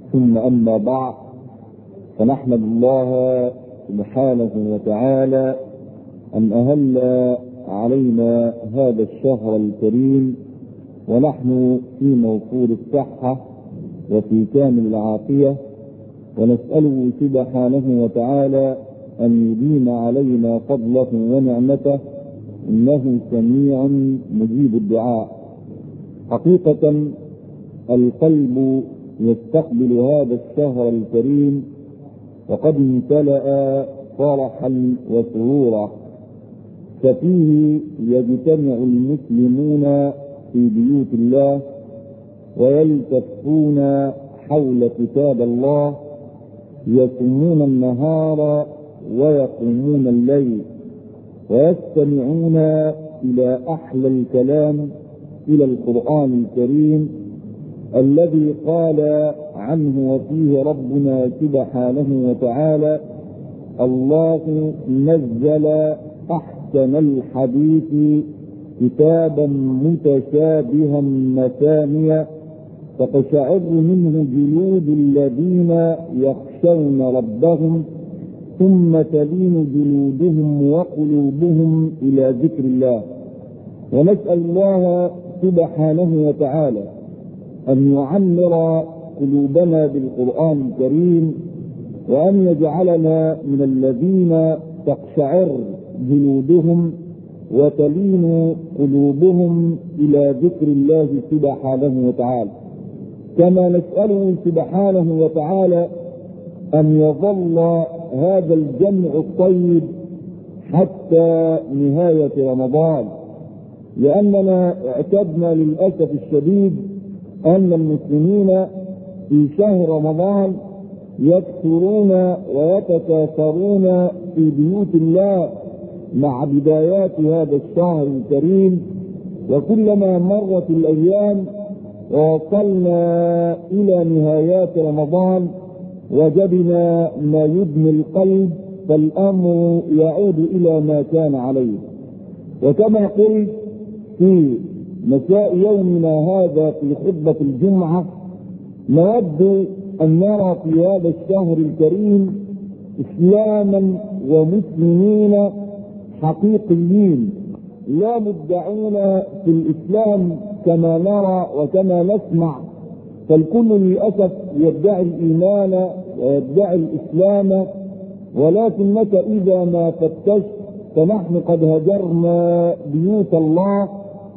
ثم أما بعد فنحمد الله سبحانه وتعالى أن أهل علينا هذا الشهر الكريم ونحن في موفور الصحة وفي كامل العافية ونسأله سبحانه وتعالى أن يديم علينا فضله ونعمته إنه سميع مجيب الدعاء حقيقة القلب يستقبل هذا الشهر الكريم وقد امتلأ فرحا وسرورا ففيه يجتمع المسلمون في بيوت الله ويلتفون حول كتاب الله يصومون النهار ويقومون الليل ويستمعون الى احلى الكلام الى القران الكريم الذي قال عنه وفيه ربنا سبحانه وتعالى الله نزل احسن الحديث كتابا متشابها مثانيا تقشعر منه جلود الذين يخشون ربهم ثم تلين جلودهم وقلوبهم الى ذكر الله ونسال الله سبحانه وتعالى ان يعمر قلوبنا بالقران الكريم وان يجعلنا من الذين تقشعر جلودهم وتلين قلوبهم الى ذكر الله سبحانه وتعالى كما نساله سبحانه وتعالى ان يظل هذا الجمع الطيب حتى نهايه رمضان لاننا اعتدنا للاسف الشديد ان المسلمين في شهر رمضان يكثرون ويتكاثرون في بيوت الله مع بدايات هذا الشهر الكريم وكلما مرت الايام ووصلنا الى نهايات رمضان وجدنا ما يبني القلب فالامر يعود الى ما كان عليه وكما قلت في مساء يومنا هذا في خطبه الجمعه نود ان نرى في هذا الشهر الكريم اسلاما ومسلمين حقيقيين لا مدعون في الاسلام كما نرى وكما نسمع فالكل للاسف يدعي الايمان ويدعي الاسلام ولكنك اذا ما فتشت فنحن قد هجرنا بيوت الله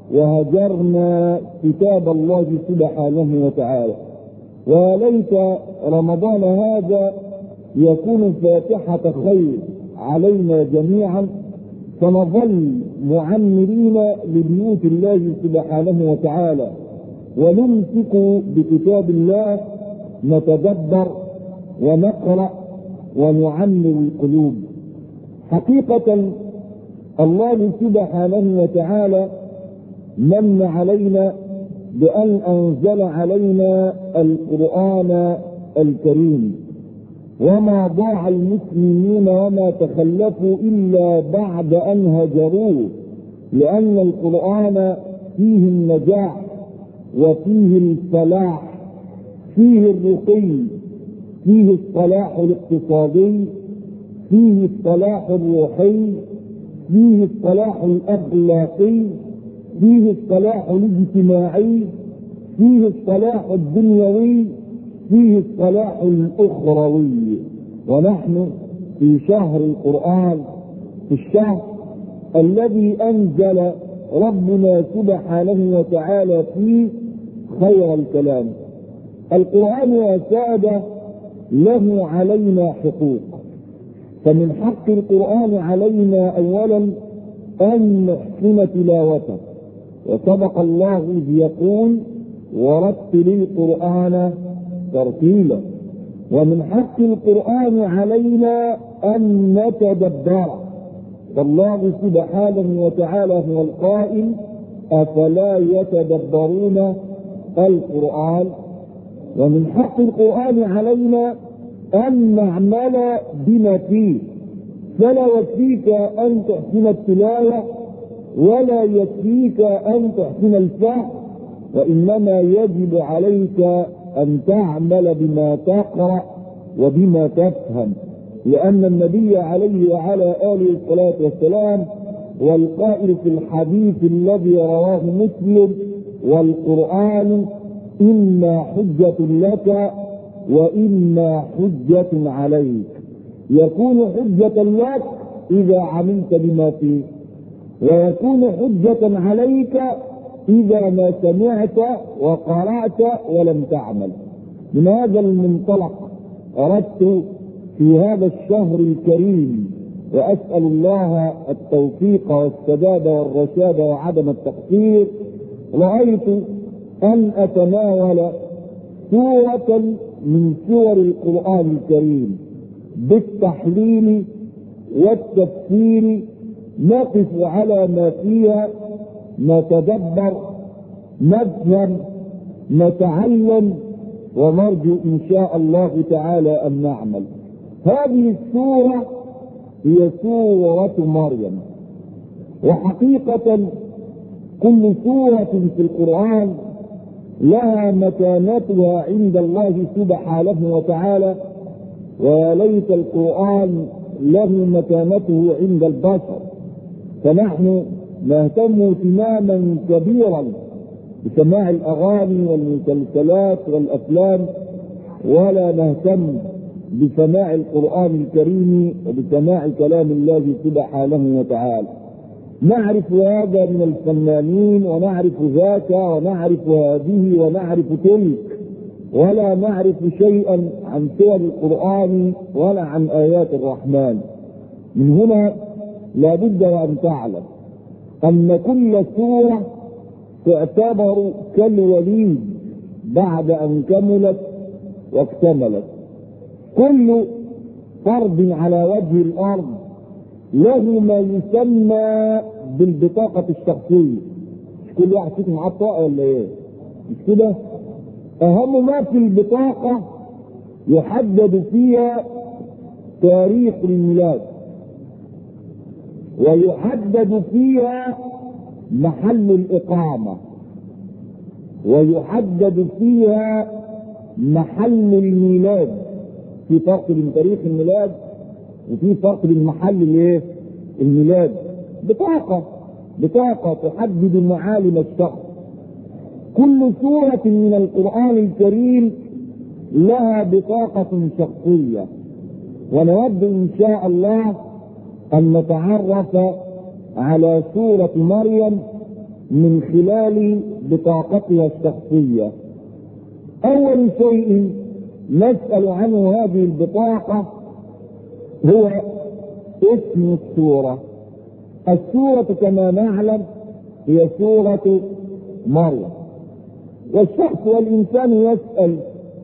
وهجرنا كتاب الله سبحانه وتعالى وليت رمضان هذا يكون فاتحة خير علينا جميعا فنظل معمرين لبيوت الله سبحانه وتعالى ونمسك بكتاب الله نتدبر ونقرا ونعمر القلوب حقيقه الله سبحانه وتعالى من علينا بان انزل علينا القران الكريم وما ضاع المسلمين وما تخلفوا الا بعد ان هجروه لان القران فيه النجاح وفيه الفلاح فيه الرقي فيه الصلاح الاقتصادي فيه الصلاح الروحي فيه الصلاح الاخلاقي فيه الصلاح الاجتماعي فيه الصلاح الدنيوي فيه الصلاح الاخروي ونحن في شهر القران في الشهر الذي انزل ربنا سبحانه وتعالى فيه خير الكلام القران يا ساده له علينا حقوق فمن حق القران علينا اولا ان نحسن تلاوته وسبق الله اذ يقول ورتل القران ترتيلا ومن حق القران علينا ان نتدبره فالله سبحانه وتعالى هو القائل افلا يتدبرون القران ومن حق القران علينا ان نعمل بما فيه فلا يكفيك ان تحسن التلاوه ولا يكفيك ان تحسن الفهم وانما يجب عليك أن تعمل بما تقرأ وبما تفهم لأن النبي عليه وعلى آله الصلاة والسلام والقائل في الحديث الذي رواه مسلم والقرآن إما حجة لك وإما حجة عليك يكون حجة لك إذا عملت بما فيه ويكون حجة عليك إذا ما سمعت وقرأت ولم تعمل من هذا المنطلق أردت في هذا الشهر الكريم وأسأل الله التوفيق والسداد والرشاد وعدم التقصير رأيت أن أتناول سورة من سور القرآن الكريم بالتحليل والتفسير نقف على ما فيها نتدبر نفهم نتعلم ونرجو ان شاء الله تعالى ان نعمل هذه السوره هي سوره مريم وحقيقه كل سوره في القران لها مكانتها عند الله سبحانه وتعالى ويا ليت القران له مكانته عند البشر فنحن نهتم اهتماما كبيرا بسماع الاغاني والمسلسلات والافلام ولا نهتم بسماع القران الكريم وبسماع كلام الله سبحانه وتعالى نعرف هذا من الفنانين ونعرف ذاك ونعرف هذه ونعرف تلك ولا نعرف شيئا عن سور القران ولا عن ايات الرحمن من هنا لا بد وان تعلم ان كل سوره تعتبر كالوليد بعد ان كملت واكتملت كل فرد على وجه الارض له ما يسمى بالبطاقة الشخصية مش كل واحد فيكم معاه بطاقة ولا ايه؟ مش كده؟ أهم ما في البطاقة يحدد فيها تاريخ الميلاد ويحدد فيها محل الإقامة ويحدد فيها محل الميلاد في فرق بين تاريخ الميلاد وفي فرق بين محل الايه؟ الميلاد بطاقة بطاقة تحدد معالم الشخص كل سورة من القرآن الكريم لها بطاقة شخصية ونود إن شاء الله أن نتعرف على سورة مريم من خلال بطاقتها الشخصية أول شيء نسأل عنه هذه البطاقة هو اسم السورة السورة كما نعلم هي سورة مريم والشخص والإنسان يسأل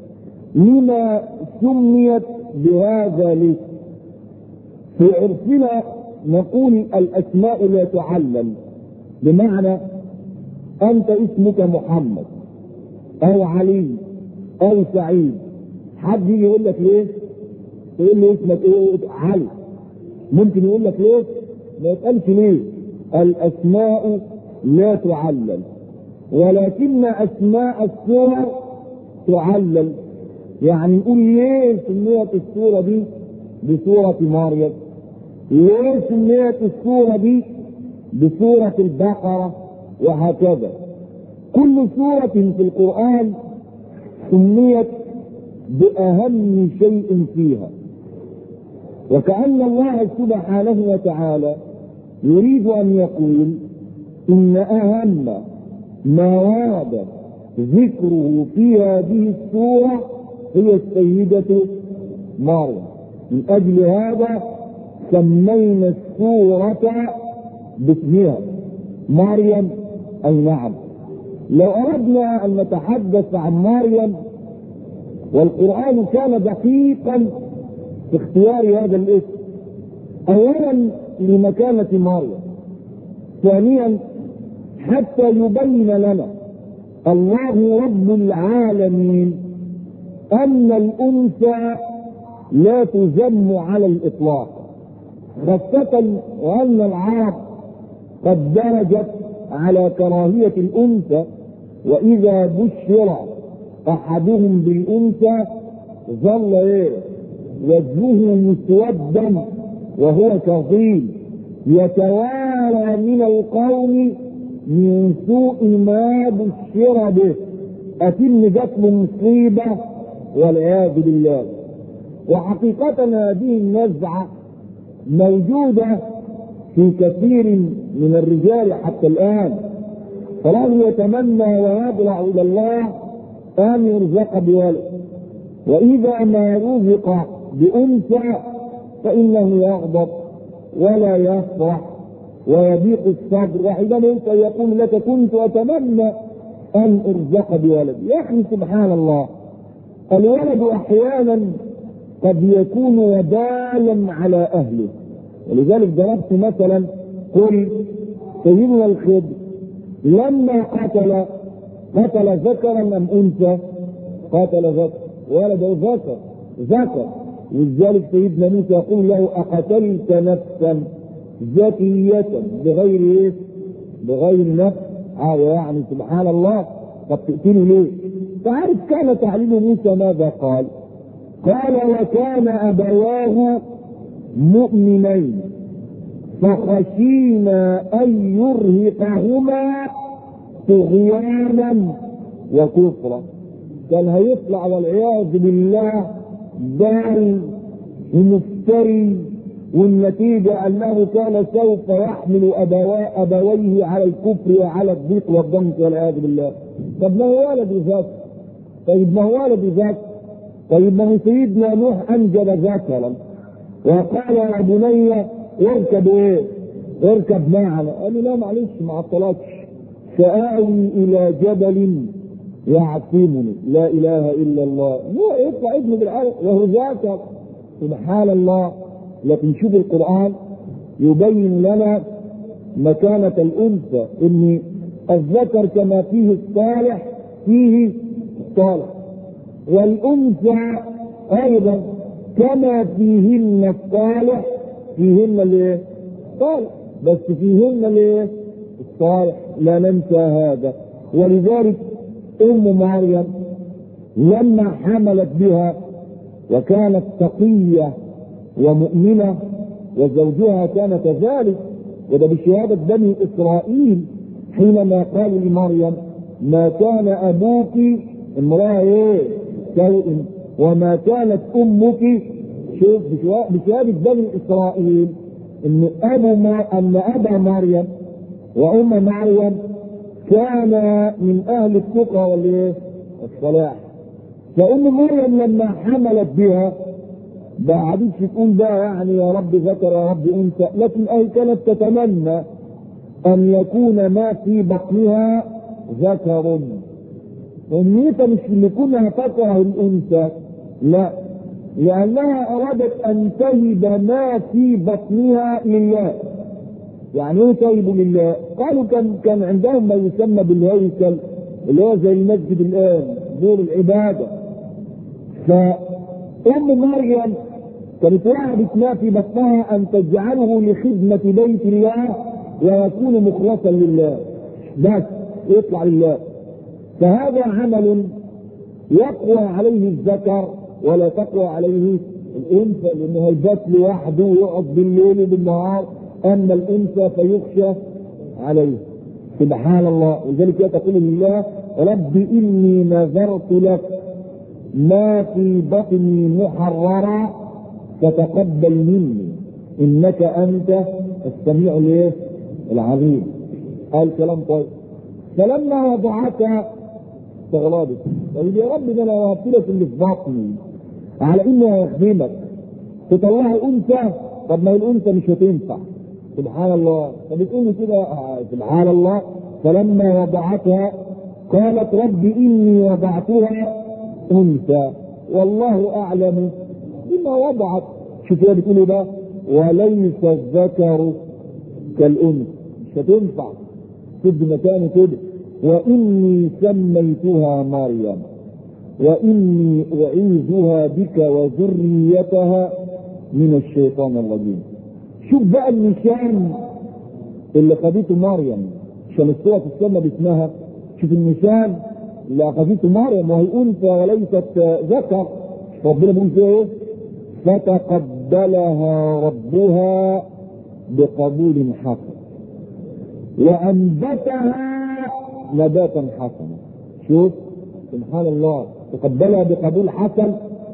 لما سميت بهذا الاسم في عرفنا نقول الأسماء لا تعلم بمعنى أنت اسمك محمد أو علي أو سعيد حد يجي يقول لك ليه؟ تقول لي اسمك ايه؟ علي ممكن يقول لك ليه؟ ما يتقالش ليه؟ الأسماء لا تعلل ولكن أسماء السور تعلل يعني نقول ليه سميت السورة دي بسورة مريم؟ ليه سميت السورة دي بسورة البقرة وهكذا كل سورة في القرآن سميت بأهم شيء فيها وكأن الله سبحانه وتعالى يريد أن يقول إن أهم ما ورد ذكره في هذه السورة هي السيدة مريم من أجل هذا سمينا السورة باسمها مريم أي نعم لو أردنا أن نتحدث عن مريم والقرآن كان دقيقا في اختيار هذا الاسم أولا لمكانة مريم ثانيا حتى يبين لنا الله رب العالمين أن الأنثى لا تذم على الإطلاق خاصة وأن العرب قد درجت على كراهية الأنثى وإذا بشر احدهم بالانثى ظل ايه وجهه مسودا وهو كظيم يتوارى من القوم من سوء ما بشر به أتم جت له مصيبة والعياذ بالله وحقيقة هذه النزعة موجودة في كثير من الرجال حتى الآن فله يتمنى ويضرع إلى الله أن يرزق بولد وإذا ما رزق بأنثى فإنه يغضب ولا يفرح ويضيق الصدر وحينما يقول لك كنت أتمنى أن أرزق بولد يا أخي سبحان الله الولد أحيانا قد يكون وبالا على أهله ولذلك ضربت مثلا قل سيدنا الخضر لما قتل قتل ذكرا أم أنثى قتل ذكر ولد ذكر ذكر ولذلك سيدنا موسى يقول له أقتلت نفسا زكية بغير إيه؟ بغير نفس هذا يعني سبحان الله طب تقتله ليه؟ تعرف كان تعليم موسى ماذا قال؟ قال وكان أبواه مؤمنين فخشينا أن يرهقهما طغيانا وكفرا كان هيطلع والعياذ بالله بال ومفتري والنتيجة أنه كان سوف يحمل أبوا أبويه على الكفر وعلى الضيق والضنك والعياذ بالله طب ما هو ولد ذاك طيب ما هو ولد ذاك طيب ما هو سيدنا نوح أنجب ذكرا وقال يا بني اركب ايه؟ اركب معنا قال له لا معلش ما عطلكش سآوي إلى جبل يعصمني لا إله إلا الله هو يطلع ابنه بالعرق وهو ذاكر سبحان الله لكن شوف القرآن يبين لنا مكانة الأنثى إن الذكر كما فيه الصالح فيه الصالح والأنثى أيضا كما فيهن الصالح فيهن الايه؟ الصالح بس فيهن الايه؟ الصالح لا ننسى هذا ولذلك ام مريم لما حملت بها وكانت تقيه ومؤمنه وزوجها كان كذلك وده بشهاده بني اسرائيل حينما قالوا لمريم ما كان ابوك امراه ايه؟ سوء وما كانت امك شوف بشهاده بني اسرائيل ان ابو ما ان ابا مريم وام مريم كان من اهل التقى والايه؟ الصلاح فام مريم لما حملت بها ما عادتش تقول بقى يعني يا رب ذكر يا رب انثى لكن اي كانت تتمنى ان يكون ما في بطنها ذكر امنيتها مش ان يكون تكره الانثى لا لانها ارادت ان تهب ما في بطنها لله يعني ايه تهب لله قالوا كان كان عندهم ما يسمى بالهيكل اللي هو زي المسجد الان دور العباده فام مريم كانت وعدت ما في بطنها ان تجعله لخدمه بيت الله ويكون مخلصا لله بس يطلع لله فهذا عمل يقوى عليه الذكر ولا تقوى عليه الانثى لانه هيبات لوحده ويقعد بالليل وبالنهار اما الانثى فيخشى عليه سبحان الله ولذلك تقول لله رب اني نذرت لك ما في بطني محررا فتقبل مني انك انت السميع الايه؟ العظيم قال كلام طيب فلما وضعتها استغربت طيب يا رب ده انا وهبت لك اللي في بطني على انه هيخدمك تطلعي انثى طب ما الانثى مش هتنفع سبحان الله فبتقول كده سبحان الله فلما وضعتها قالت رب اني وضعتها انثى والله اعلم بما وضعت شوف هي بتقول ده وليس الذكر كالانثى مش هتنفع تدي مكانه كده واني سميتها مريم واني اعيذها بك وذريتها من الشيطان الرجيم شوف بقى النشان اللي خدته مريم عشان الصورة تسمى باسمها شوف النشان لا خفيف مريم وهي انثى وليست ذكر ربنا بيقول فيها ايه فتقبلها ربها بقبول حسن وانبتها نباتا حسنا شوف سبحان الله تقبلها بقبول حسن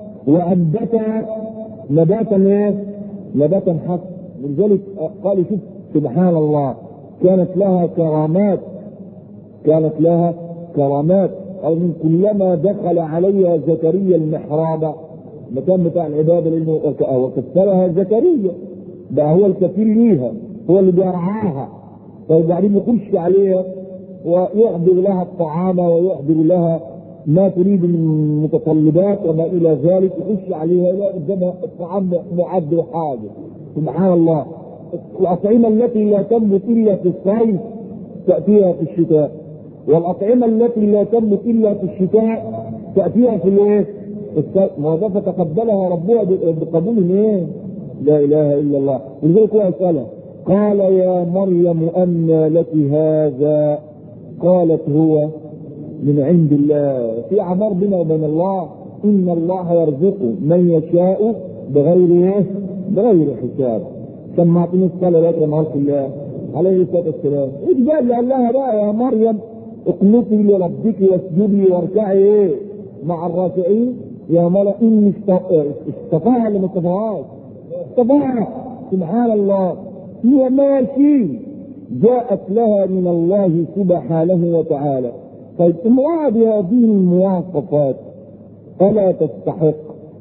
وانبتها نباتا ايه نباتا حسنا ولذلك قال شوف سبحان الله كانت لها كرامات كانت لها كرامات قال من كلما دخل عليها زكريا المحراب المكان بتاع العباده لانه وكفلها زكريا بقى هو الكفيل ليها هو اللي بيرعاها طيب بعدين يخش عليها ويحضر لها الطعام ويحضر لها ما تريد من متطلبات وما الى ذلك يخش عليها لا قدامها الطعام معد وحاجه سبحان الله الاطعمه التي لا تنبت الا في الصيف تاتيها في الشتاء والاطعمه التي لا تنبت الا في الشتاء تاتيها في الايه؟ ما ده فتقبلها ربها بقبول ايه؟ لا اله الا الله ولذلك هو اسالها قال يا مريم أن لك هذا قالت هو من عند الله في عمار بينه وبين الله إن الله يرزق من يشاء بغير ايه؟ بغير حساب سمعتني الصلاة لك يا مرض الله عليه الصلاة والسلام إجبال قال لها بقى يا مريم اقنطي لربك واسجدي واركعي ايه مع الراكعين يا مريم إني اصطفاها ولا ما اصطفاهاش؟ اصطفاها سبحان الله هي ماشي جاءت لها من الله سبحانه وتعالى طيب امرأة بهذه المواصفات ألا تستحق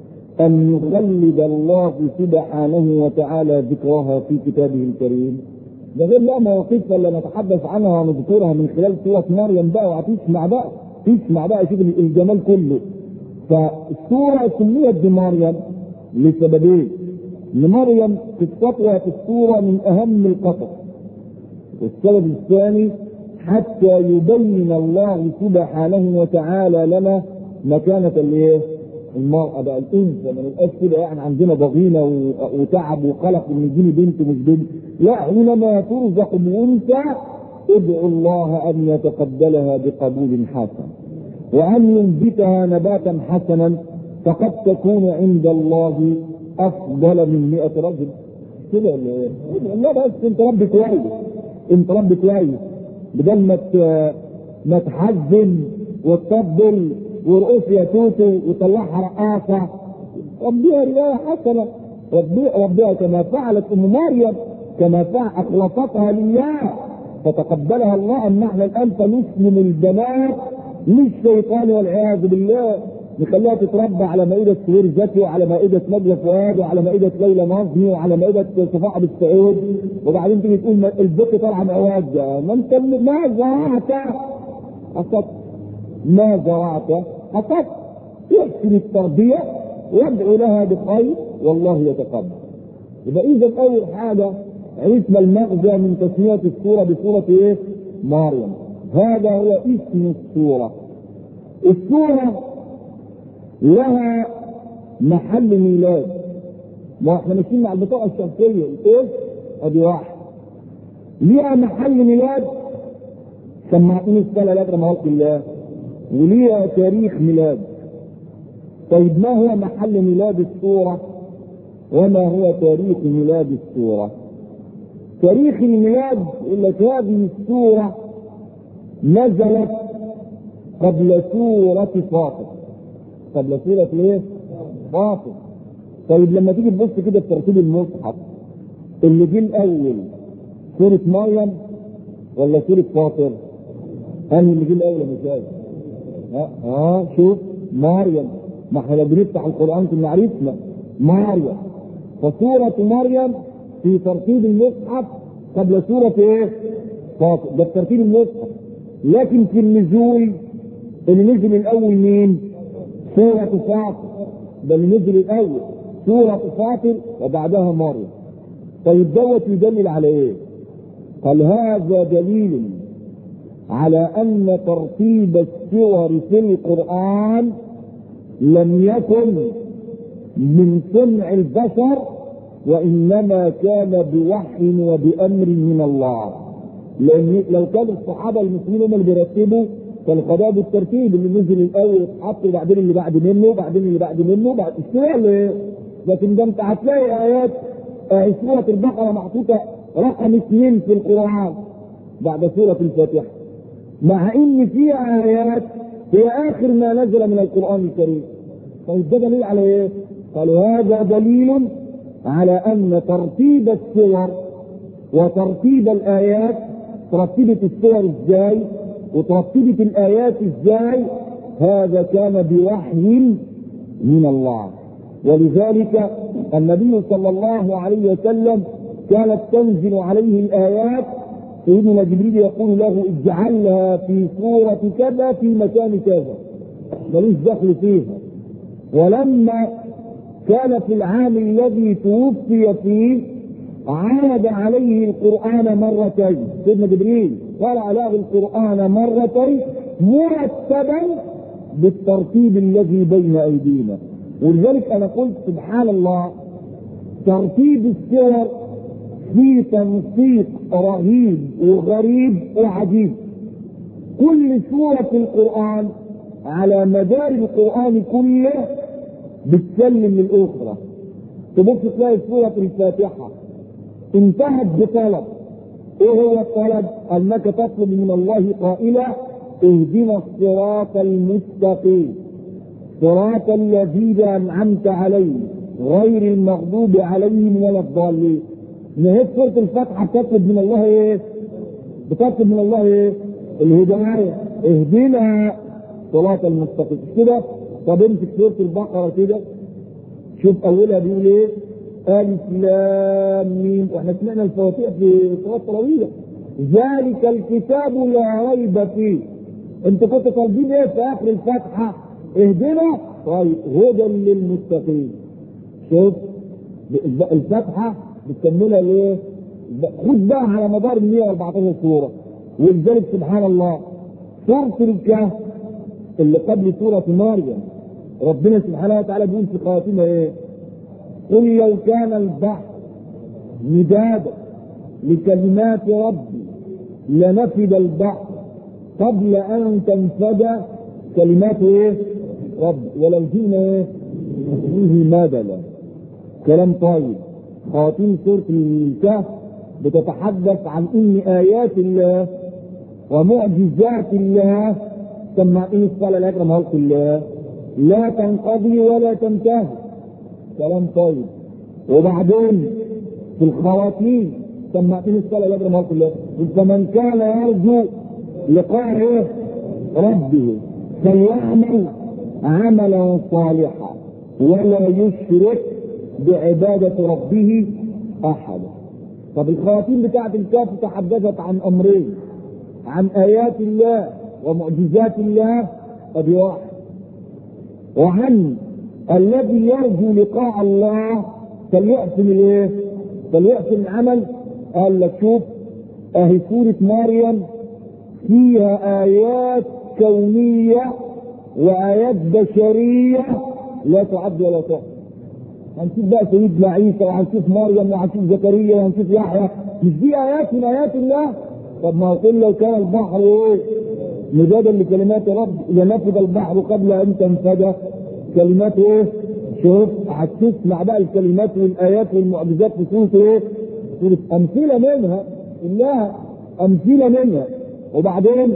أن يخلد الله سبحانه وتعالى ذكرها في كتابه الكريم ده غير لا مواقفها اللي نتحدث عنها ونذكرها من خلال سورة مريم بقى وهتسمع بقى تسمع بقى شوف الجمال كله فالسورة سميت بمريم لسببين لمريم قصتها في السورة من أهم القصص والسبب الثاني حتى يبين الله سبحانه وتعالى لنا مكانة الايه؟ المرأة بقى الأنثى ما نبقاش كده يعني عندنا ضغينة وتعب وقلق إن يجيني بنت مش بنت، لا حينما ترزق بأنثى ادعو الله أن يتقبلها بقبول حسن وأن ينبتها نباتا حسنا فقد تكون عند الله افضل من 100 رجل كده لا بس انت رب كويس انت رب كويس بدل ما ما تحزن وتطبل ورؤوس يا توتو وطلعها رقاصه ربيها روايه حسنه ربيها, ربيها كما فعلت ام مريم كما فعل اخلصتها لله فتقبلها الله ان احنا الان فنسلم البنات للشيطان والعياذ بالله نخليها تتربى على مائدة سهير زكي وعلى مائدة نجلة فؤاد وعلى مائدة ليلى نظمي وعلى مائدة صفاء بالسعود وبعدين تيجي تقول البت طالعة معواج ما انت ما زرعت حصدت ما زرعت حصدت يحسن التربية وادعو لها بخير والله يتقبل يبقى اذا اول حاجة عرفنا المغزى من تسمية السورة بسورة ايه؟ مريم هذا هو اسم السورة السورة لها محل ميلاد ما احنا ماشيين مع البطاقه الشمسيه ايه؟ ادي واحد ليها محل ميلاد سمعتني السنه لا ما الله وليها تاريخ ميلاد طيب ما هو محل ميلاد السوره وما هو تاريخ ميلاد السوره تاريخ الميلاد التي هذه السوره نزلت قبل سوره فاطر قبل سورة ايه؟ فاطر طيب لما تيجي تبص كده في ترتيب المصحف اللي جه الاول سورة مريم ولا سورة فاطر؟ انهي اللي جه الاول يا مشاهد؟ اه, آه شوف مريم ما احنا لو بنفتح القرآن كنا عرفنا مريم فسورة مريم في ترتيب المصحف قبل سورة ايه؟ فاطر ده في ترتيب المصحف لكن في النزول اللي نزل الاول مين؟ سورة فاطر ده اللي نزل الأول سورة فاطر وبعدها مريم طيب دوت يدلل على إيه؟ قال هذا دليل على أن ترتيب السور في القرآن لم يكن من صنع البشر وإنما كان بوحي وبأمر من الله لأن لو كان الصحابة المسلمين هم اللي بيرتبوا كالقضاء بالترتيب اللي نزل الاول اتحط وبعدين اللي بعد منه وبعدين اللي بعد منه بعد السؤال لكن ده انت هتلاقي ايات آه سوره البقره محطوطه رقم اثنين في القران بعد سوره الفاتحه مع ان فيها ايات هي اخر ما نزل من القران الكريم طيب ده دليل على ايه؟ قالوا هذا دليل على ان ترتيب السور وترتيب الايات ترتبت السور ازاي وترتبت الايات ازاي هذا كان بوحي من الله ولذلك النبي صلى الله عليه وسلم كانت تنزل عليه الايات سيدنا جبريل يقول له اجعلها في سورة كذا في مكان كذا ملوش دخل فيها ولما كان في العام الذي توفي فيه عاد عليه القرآن مرتين سيدنا جبريل قرأ له القرآن مرتين مرتبا بالترتيب الذي بين أيدينا ولذلك أنا قلت سبحان الله ترتيب السور في تنسيق رهيب وغريب وعجيب كل سورة في القرآن على مدار القرآن كله بتسلم للأخرى تبص تلاقي سورة الفاتحة انتهت بطلب ايه هو الطلب؟ انك تطلب من الله قائلا اهدنا الصراط المستقيم صراط الذين انعمت عليهم غير المغضوب عليهم ولا الضالين نهاية سورة الفاتحة بتطلب من الله ايه؟ بتطلب من الله ايه؟ الهداية اهدنا صراط المستقيم كده طب امسك سورة البقرة كده شوف اولها بيقول ايه؟ الف لام ميم واحنا سمعنا الفواتيح في صلاه طويله ذلك الكتاب لا ريب فيه انت كنت طالبين ايه في اخر الفاتحه اهدنا طيب هدى للمتقين شوف الفاتحه بتكملها ليه؟ خد بقى على مدار 114 سوره ولذلك سبحان الله سوره الكهف اللي قبل سوره مريم ربنا سبحانه وتعالى بيقول في خواتيمها ايه؟ قل لو كان البحر مدادا لكلمات ربي لنفد البحر قبل ان تنفد كلمات ايه؟ رب ولو جئنا ايه؟ فيه مددا كلام طيب خواتيم سورة الكهف بتتحدث عن ان ايات الله ومعجزات الله سماعين الصلاة لا يكرم خلق الله لا تنقضي ولا تنتهي كلام طيب وبعدين في الخواتيم سمعتني الصلاة لا يكرم خلق الله فمن كان يرجو لقاء ايه؟ ربه فليعمل عملا صالحا ولا يشرك بعبادة ربه أحدا طب الخواتيم بتاعت الكهف تحدثت عن أمرين عن آيات الله ومعجزات الله أدي واحد وعن الذي يرجو لقاء الله فليحسن الايه؟ فليحسن العمل قال لك شوف اهي سورة مريم فيها آيات كونية وآيات بشرية لا تعد ولا تحصى هنشوف بقى سيدنا عيسى وهنشوف مريم وهنشوف زكريا وهنشوف يحيى مش دي آيات من آيات الله طب ما قل لو كان البحر ايه مدادا لكلمات رب لنفد البحر قبل ان تنفد كلمات ايه شوف هتسمع بقى الكلمات والايات والمعجزات في سوره ايه سوره امثله منها انها امثله منها وبعدين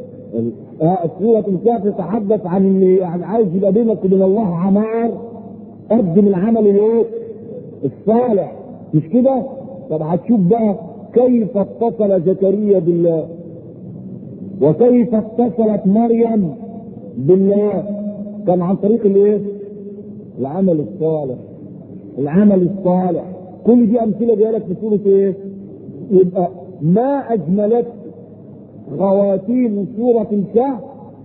سورة الكهف تتحدث عن اللي يعني عايز يبقى بينك وبين الله عمار قدم العمل الايه؟ الصالح مش كده؟ طب هتشوف بقى كيف اتصل زكريا بالله وكيف اتصلت مريم بالله كان عن طريق الايه؟ العمل الصالح العمل الصالح كل دي امثله جايه لك في سوره ايه؟ يبقى ما اجملت خواتيم سوره الكهف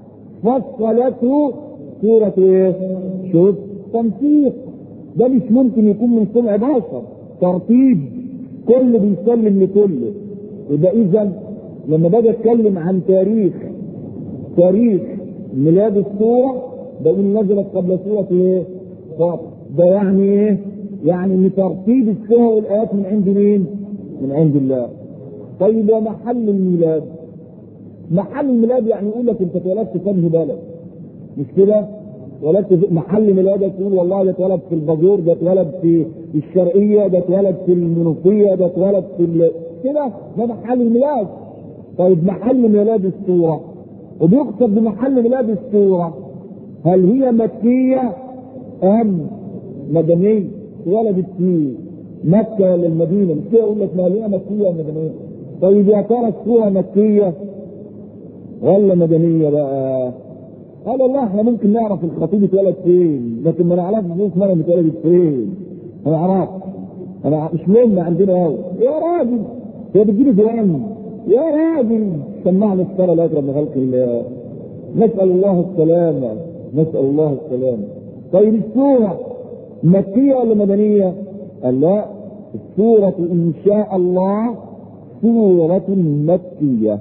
فصلته سوره ايه؟ شوف تنسيق ده مش ممكن يكون من صنع بشر ترتيب كل بيسلم لكله يبقى اذا لما باجي اتكلم عن تاريخ تاريخ ميلاد السوره بقول نزلت قبل سوره ايه؟ طب ده يعني ايه؟ يعني ان ترتيب السور والايات من عند مين؟ من عند الله. طيب ومحل الميلاد؟ محل الميلاد يعني يقول لك انت اتولدت في انهي بلد مش كده؟ اتولدت في محل ميلادك تقول والله ده اتولد في الباجور ده اتولد في الشرقيه ده اتولد في المنوفيه ده اتولد في ال... كده ده محل الميلاد طيب محل ميلاد السوره وبيقصد بمحل ميلاد السوره هل هي مكيه ام مدنيه؟ اتولدت في مكه ولا المدينه مش كده يقول لك ما هي مكيه ولا مدنيه؟ طيب يا ترى السوره مكيه ولا مدنيه بقى؟ قال والله احنا ممكن نعرف الخطيب اتولد فين لكن ما نعرفش نشوف مريم اتولدت فين ما نعرفش انا مش مهم عندنا قوي يا راجل هي بتجيب جوان يا راجل سمعنا الصلاه الاكرم من خلق الله نسال الله السلامه نسال الله السلامه طيب السوره مكيه ولا مدنيه؟ قال لا السوره ان شاء الله سوره مكيه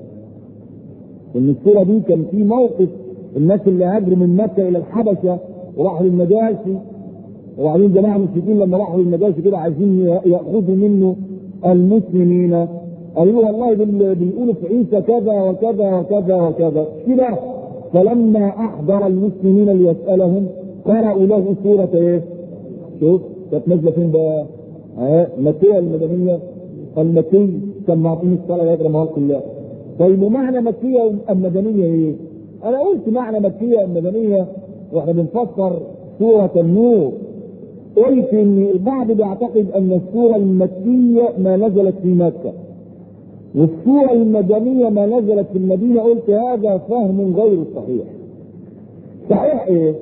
ان السوره دي كان في موقف الناس اللي هاجروا من مكه الى الحبشه وراحوا للنجاشي وبعدين جماعه المشركين لما راحوا للنجاشي كده عايزين ياخذوا منه المسلمين قالوا له والله بال- بيقولوا في عيسى كذا وكذا وكذا وكذا كده فلما احضر المسلمين ليسالهم قرأوا له سوره ايه؟ شوف كانت نازله فين بقى؟ اه مكيه المدنيه المكي كان معطيني الصلاه يا ما خلق الله طيب ومعنى مكيه ام مدنيه ايه؟ انا قلت معنى مكيه ام مدنيه واحنا بنفسر سوره النور قلت ان البعض بيعتقد ان السوره المكيه ما نزلت في مكه والسوره المدنيه ما نزلت في المدينه قلت هذا فهم غير صحيح صحيح ايه؟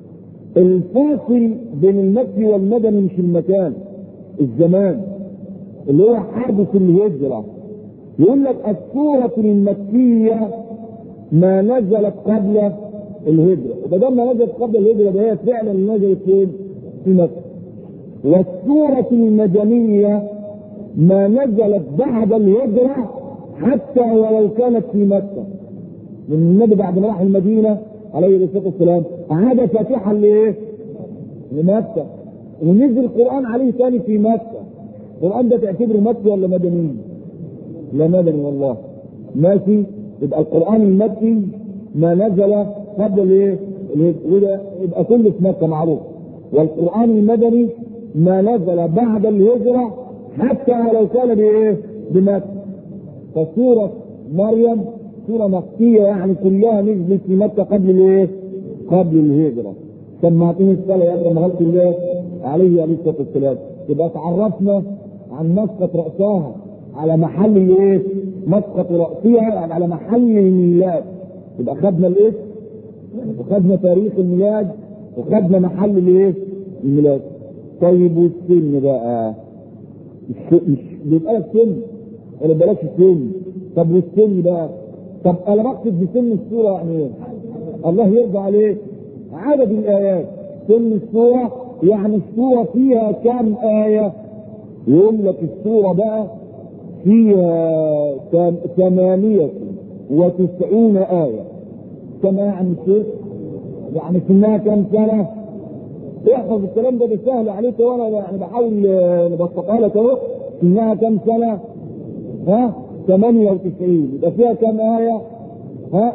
الفاصل بين المكي والمدني مش المكان الزمان اللي هو حادث الهجرة يقول لك السورة المكية ما نزلت قبل الهجرة وما ما نزلت قبل الهجرة ده هي فعلا نزلت فين؟ في مكة والسورة المدنية ما نزلت بعد الهجرة حتى ولو كانت في مكة من النبي بعد ما راح المدينة عليه الصلاة والسلام عاد فاتحا لإيه؟ لمكة ونزل القرآن عليه ثاني في مكة القرآن ده تعتبره مكي ولا مدني؟ لا مدني والله ماشي يبقى القرآن المكي ما نزل قبل الايه؟ وده يبقى كله في مكة معروف والقرآن المدني ما نزل بعد الهجرة حتى ولو كان بايه؟ بمكة فسورة مريم سورة مكية يعني كلها نزلت في مكة قبل الايه؟ قبل الهجرة سمعتني الصلاة يا أكرم خلق الله عليه عليه الصلاة والسلام يبقى تعرفنا عن مسقط رأسها على محل الايه؟ مسقط رأسها يعني على محل الميلاد يبقى خدنا الاسم وخدنا تاريخ الميلاد وخدنا محل الايه؟ الميلاد طيب والسن بقى مش مش بيبقى لك سن ولا بلاش السن طب والسن بقى طب انا بقصد بسن السوره يعني ايه؟ الله يرضى عليه عدد الايات سن السوره يعني السوره فيها كم ايه؟ يقول لك السوره بقى فيها كم- ثمانية وتسعون آية كما يعني الشيخ يعني سنها كم سنة؟ احفظ الكلام ده بالسهل عليك وانا يعني بحاول آه، نبسطها لك اهو سنها كم سنة؟ ها 98 يبقى فيها كم آية؟ ها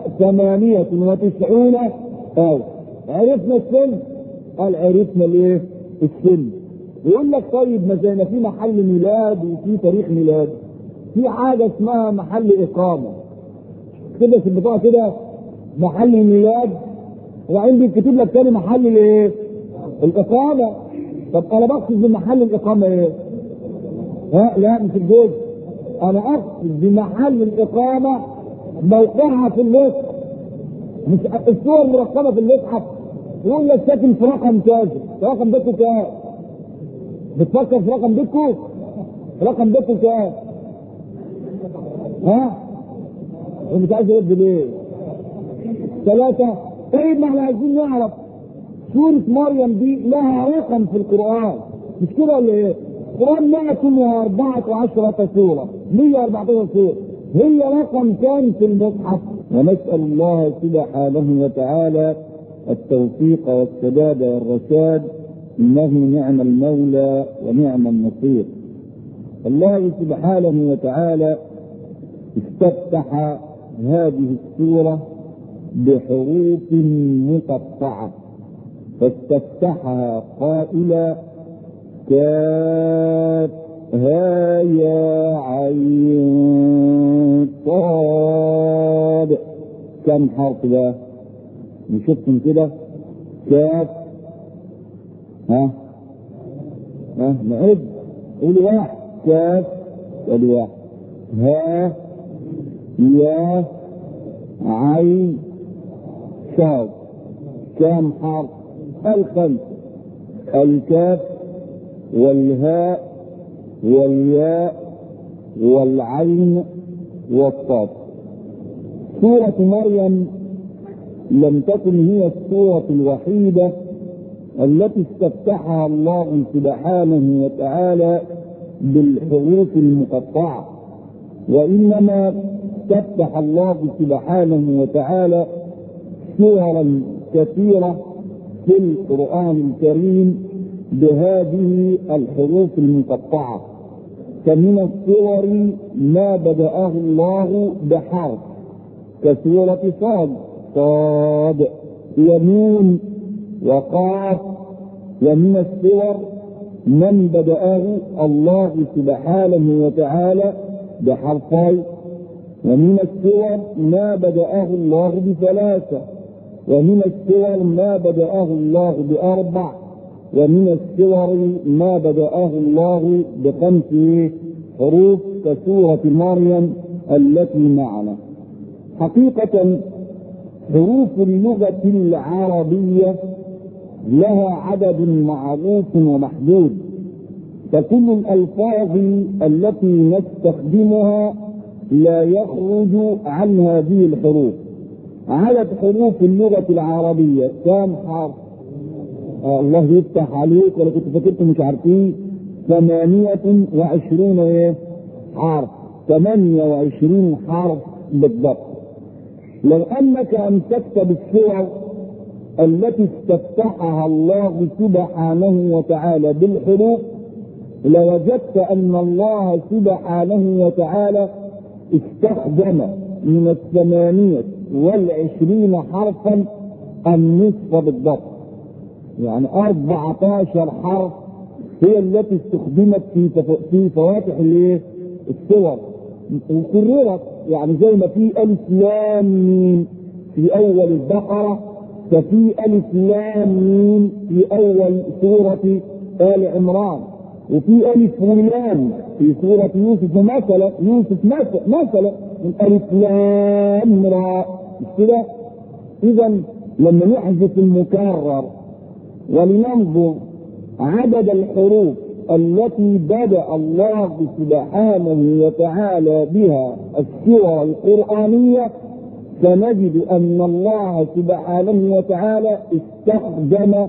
98 آية عرفنا السن؟ قال عرفنا الايه؟ السن يقول لك طيب ما زي ما في محل ميلاد وفي تاريخ ميلاد في حاجة اسمها محل إقامة كده في البطاقة كده محل الميلاد وعندي كاتب لك تاني محل الايه؟ الإقامة طب أنا بقصد بمحل الإقامة إيه؟ ها لا مش الجزء أنا أقصد بمحل الإقامة موقعها في المصحف مش الصور مرقمة في المصحف يقول لك ساكن في رقم كذا رقم بيته كام؟ بتفكر في رقم بيتكم؟ رقم بيتكم كام؟ ها؟ انت عايز يرد ليه؟ ثلاثة طيب ما احنا عايزين نعرف سورة مريم دي لها رقم في القرآن مش كده ولا ايه؟ القرآن 114 سورة 114 سورة هي رقم كام في المصحف؟ ونسأل الله سبحانه وتعالى التوفيق والسداد والرشاد إنه نعم المولى ونعم النصير الله سبحانه وتعالى استفتح هذه السورة بحروف مقطعة فاستفتحها قائلا كاف ها يا عين صاد كم حرف ده نشوفهم كده كاف ها ها نعد قول واحد كاف ادي واحد ها يا عين صاد كم حرف الخمسة الكاف والهاء والياء والعين والصاد سورة مريم لم تكن هي السورة الوحيدة التي استفتحها الله سبحانه وتعالى بالحروف المقطعة وإنما استفتح الله سبحانه وتعالى سورا كثيرة في القرآن الكريم بهذه الحروف المقطعة فمن الصور ما بدأه الله بحرف كسورة صاد صاد ونون وقاف ومن الصور من بدأه الله سبحانه وتعالى بحرفين ومن الصور ما بدأه الله بثلاثة ومن الصور ما بدأه الله بأربع ومن الصور ما بدأه الله بخمس حروف كسورة مريم التي معنا حقيقة حروف اللغة العربية لها عدد معروف ومحدود فكل الألفاظ التي نستخدمها لا يخرج عن هذه الحروف عدد حروف اللغة العربية كم حرف؟ آه الله يفتح عليك ولا كنت فاكرتم مش عارفين ثمانية وعشرون ايه؟ حرف ثمانية وعشرين حرف بالضبط لو انك امسكت بالسور التي استفتحها الله سبحانه وتعالى بالحروف لوجدت ان الله سبحانه وتعالى استخدم من الثمانية والعشرين حرفا النصف بالضبط يعني أربعة عشر حرف هي التي استخدمت في في فواتح الايه؟ السور وكررت يعني زي ما في ألف لام ميم في أول البقرة ففي ألف لام ميم في أول سورة آل عمران وفي ألف ولام في سورة يوسف مثلا يوسف مثلا من ألف لام را مش كده؟ إذا لما نحذف المكرر ولننظر عدد الحروف التي بدأ الله سبحانه وتعالى بها السور القرآنية سنجد أن الله سبحانه وتعالى استخدم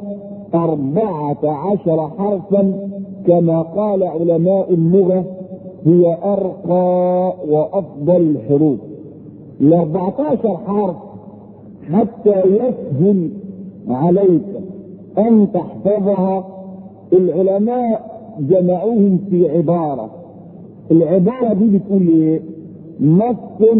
أربعة عشر حرفا كما قال علماء اللغة هي أرقى وأفضل الحروف الأربعة عشر حرف حتى يسهل عليك أن تحفظها العلماء جمعوهم في عبارة العبارة دي بتقول ايه نص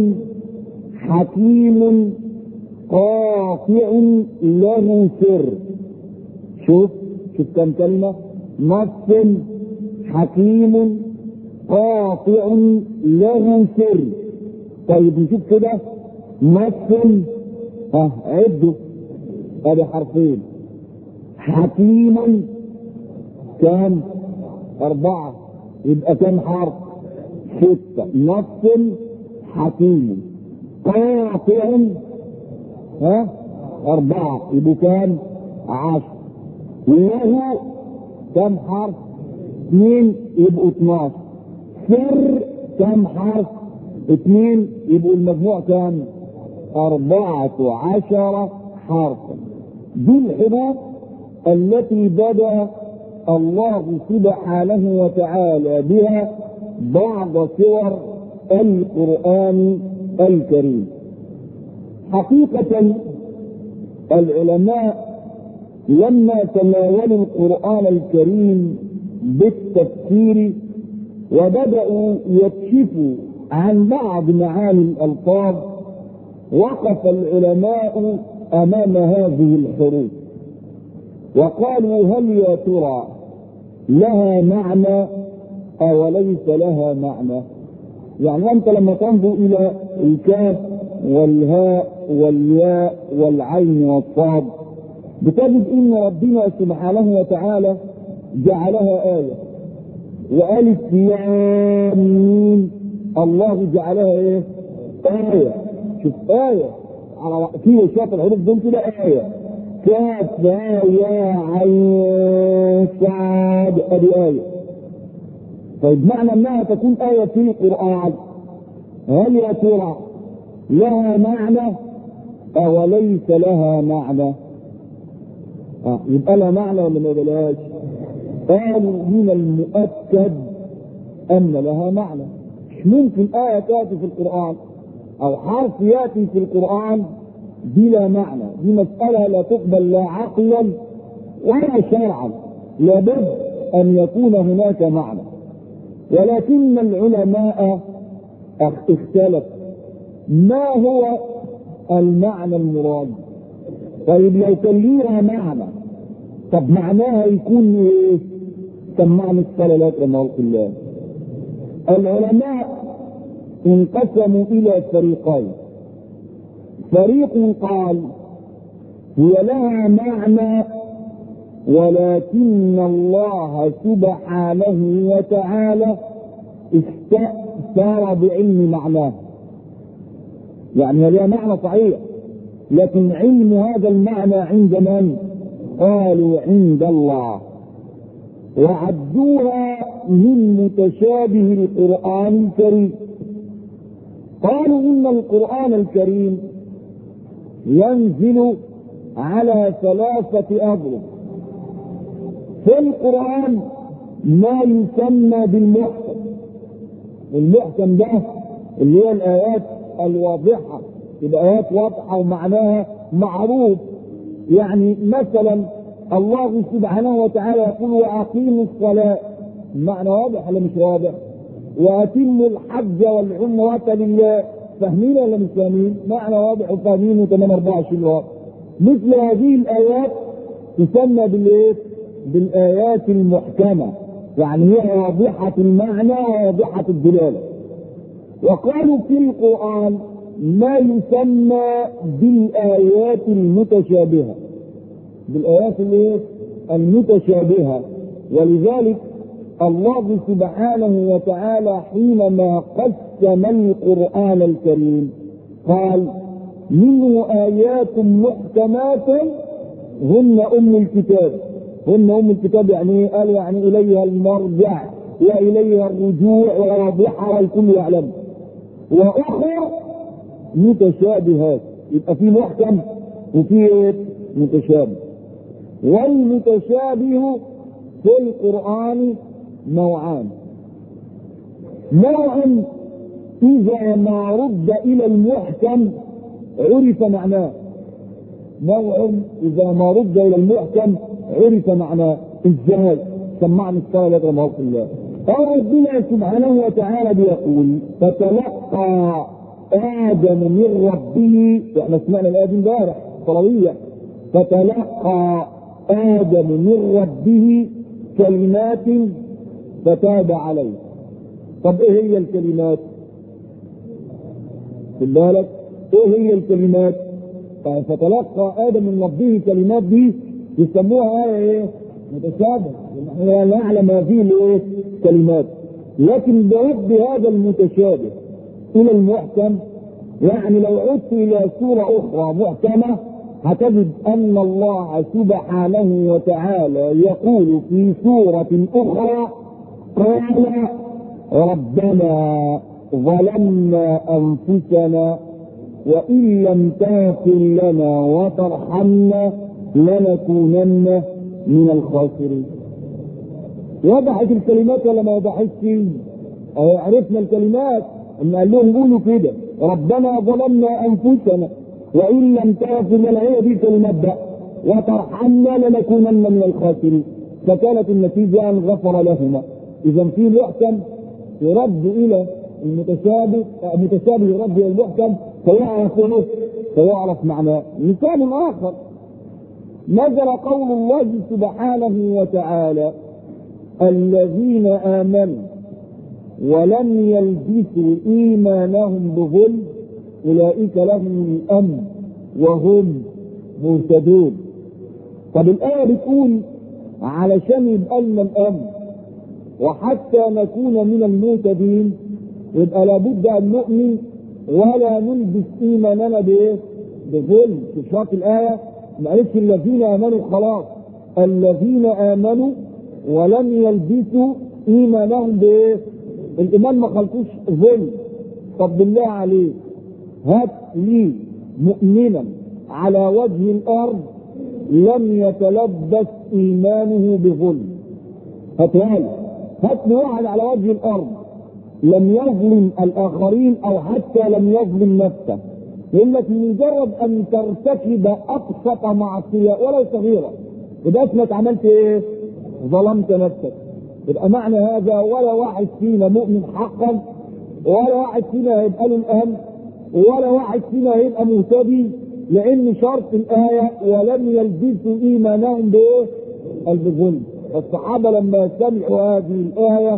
حكيم قاطع له سر شوف شوف كم كلمة نص حكيم قاطع له سر طيب نشوف كده نص ها عدوا ادي حرفين حكيم كام أربعة يبقى كام حرف؟ ستة نص حكيم قاطع ها أربعة يبقوا كام؟ عشر له كام حرف؟ اثنين يبقوا 12 سر كام حرف؟ اثنين يبقوا المجموع كام؟ أربعة عشر حرفا دي الحروف التي بدأ الله سبحانه وتعالى بها بعض سور القرآن الكريم حقيقة العلماء لما تناولوا القرآن الكريم بالتفسير وبدأوا يكشفوا عن بعض معاني الألفاظ وقف العلماء امام هذه الحروف وقالوا هل يا ترى لها معنى او ليس لها معنى يعني انت لما تنظر الى الكاف والهاء والياء والعين والصاد بتجد ان ربنا سبحانه وتعالى جعلها آية وألف يامين الله جعلها ايه؟ آية شوف آية على في شوية الحروف دول كده آية كاف يا عين سعد ادي آية طيب معنى انها تكون آية في القرآن هل يا ترى لها معنى أو ليس لها معنى؟ آه يبقى لها معنى ولا ما بلاش؟ قالوا من المؤكد أن لها معنى مش ممكن آية تأتي في القرآن أو حرف يأتي في القرآن بلا معنى دي مسألة لا تقبل لا عقلا ولا شرعا لابد أن يكون هناك معنى ولكن العلماء اختلف ما هو المعنى المراد طيب لو كان ليها معنى طب معناها يكون ايه سمعني الصلاه كما الله العلماء انقسموا الى فريقين فريق قال هي لها معنى ولكن الله سبحانه وتعالى استأثر بعلم معناه يعني هي لها معنى صحيح لكن علم هذا المعنى عند من؟ قالوا عند الله وعدوها من متشابه القرآن الكريم قالوا إن القرآن الكريم ينزل على ثلاثة أضرب في القرآن ما يسمى بالمحكم المحكم ده اللي هي الآيات الواضحة يبقى آيات واضحة ومعناها معروف يعني مثلا الله سبحانه وتعالى يقول واقيموا الصلاه معنى واضح ولا مش واضح واتموا الحج والعمرة لله فاهمين ولا مش فاهمين؟ معنى واضح وفاهمين وتمام 24 واضح مثل هذه الايات تسمى بالايه؟ بالايات المحكمه يعني هي واضحه المعنى وواضحه الدلاله وقالوا في القران ما يسمى بالآيات المتشابهة بالآيات الايه؟ المتشابهة ولذلك الله سبحانه وتعالى حينما قسم القرآن الكريم قال منه آيات محكمات هن أم الكتاب هن أم الكتاب يعني إيه؟ قال يعني إليها المرجع وإليها الرجوع وواضحها والكل يعلم وأخر متشابهات يبقى في محكم وفي ايه متشابه والمتشابه في القرآن نوعان نوع إذا ما رد إلى المحكم عرف معناه نوع إذا ما رد إلى المحكم عرف معناه إزاي سمعني الصلاة لك الله قال ربنا سبحانه وتعالى بيقول فتلقى آدم من ربه احنا سمعنا الآية دي امبارح صلوية فتلقى آدم من ربه كلمات فتاب عليه طب ايه هي الكلمات؟ خد بالك ايه هي الكلمات؟ يعني فتلقى آدم من ربه كلمات دي يسموها آية ايه؟ متشابهة احنا لا نعلم هذه الايه؟ كلمات لكن برد هذا المتشابه الى المحكم يعني لو عدت الى سورة اخرى محكمة هتجد ان الله سبحانه وتعالى يقول في سورة اخرى قال ربنا ظلمنا انفسنا وان لم تغفر لنا وترحمنا لنكونن من الخاسرين وضحت الكلمات ولا ما وضحتش عرفنا الكلمات ان قال لهم قولوا كده ربنا ظلمنا انفسنا وان لم تغفر لنا هي دي كلمات بقى وترحمنا لنكونن من الخاسرين فكانت النتيجه ان غفر لهما اذا في محكم يرد الى المتشابه متشابه يرد الى المحكم فيعرف ايه فيعرف معناه مثال اخر نزل قول الله سبحانه وتعالى الذين امنوا ولم يلبسوا ايمانهم بظلم اولئك لهم الامن وهم مهتدون طب الايه بتقول علشان يبقى لنا الامن وحتى نكون من المهتدين يبقى لابد ان نؤمن ولا نلبس ايماننا بايه؟ بظلم في شرط الايه ما قالتش الذين امنوا خلاص الذين امنوا ولم يلبسوا ايمانهم بايه؟ الايمان ما خلقوش ظلم طب بالله عليك هات لي مؤمنا على وجه الارض لم يتلبس ايمانه بظلم هاتها لي هات لي واحد على وجه الارض لم يظلم الاخرين او حتى لم يظلم نفسه يقول لك مجرد ان ترتكب ابسط معصيه ولو صغيره يبقى اسمك عملت ايه؟ ظلمت نفسك يبقى معنى هذا ولا واحد فينا مؤمن حقا ولا واحد فينا هيبقى له الامن ولا واحد فينا هيبقى مهتدي لان شرط الايه ولم يلبسوا ايمانهم بايه؟ بظلم فالصحابه لما سمعوا هذه الايه